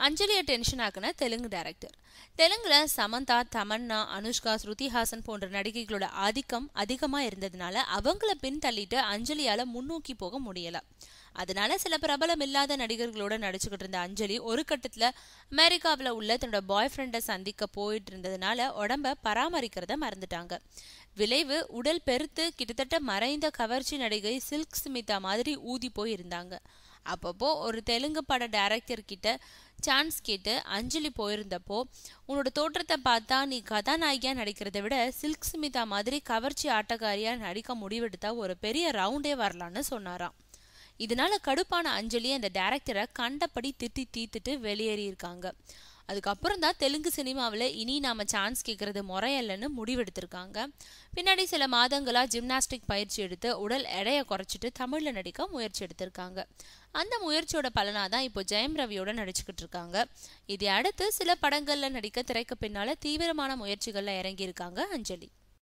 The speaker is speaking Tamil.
அஞ்சலியை டென்ஷன் ஆக்குன தெலுங்கு டைரக்டர் தெலுங்குல சமந்தா தமன்னா அனுஷ்கா ஸ்ருதிஹாசன் போன்ற நடிகைகளோட ஆதிக்கம் அதிகமா இருந்ததுனால அவங்கள பின் தள்ளிட்டு அஞ்சலியால முன்னோக்கி போக முடியல அதனால சில பிரபலம் இல்லாத நடிகர்களோட நடிச்சுக்கிட்டு இருந்த அஞ்சலி ஒரு கட்டத்துல அமெரிக்காவில் உள்ள தன்னோட பாய் ஃப்ரெண்டை சந்திக்க போயிட்டு இருந்ததுனால உடம்ப பராமரிக்கிறத மறந்துட்டாங்க விளைவு உடல் பெருத்து கிட்டத்தட்ட மறைந்த கவர்ச்சி நடிகை சில்க் ஸ்மிதா மாதிரி ஊதி போய் இருந்தாங்க அப்பப்போ ஒரு தெலுங்கு பட டைரக்டர் கிட்ட சான்ஸ் கேட்டு அஞ்சலி போயிருந்தப்போ உன்னோட தோற்றத்தை பார்த்தா நீ கதாநாயகியா நடிக்கிறத விட சில்க் ஸ்மிதா மாதிரி கவர்ச்சி ஆட்டக்காரியா நடிக்க முடிவெடுத்தா ஒரு பெரிய ரவுண்டே வரலான்னு சொன்னாராம் இதனால கடுப்பான அஞ்சலி அந்த டேரக்டரை கண்டபடி திட்டி தீத்துட்டு வெளியேறியிருக்காங்க அதுக்கப்புறம் தான் தெலுங்கு சினிமாவில் இனி நாம சான்ஸ் கேட்கறது முறையல்லன்னு முடிவெடுத்திருக்காங்க பின்னாடி சில மாதங்களா ஜிம்னாஸ்டிக் பயிற்சி எடுத்து உடல் எடையை குறைச்சிட்டு தமிழ்ல நடிக்க முயற்சி எடுத்திருக்காங்க அந்த முயற்சியோட பலனாக தான் இப்போ ஜெயம் ரவியோட நடிச்சுக்கிட்டு இருக்காங்க இதை அடுத்து சில படங்கள்ல நடிக்க திரைக்கு பின்னால தீவிரமான முயற்சிகள்ல இறங்கியிருக்காங்க அஞ்சலி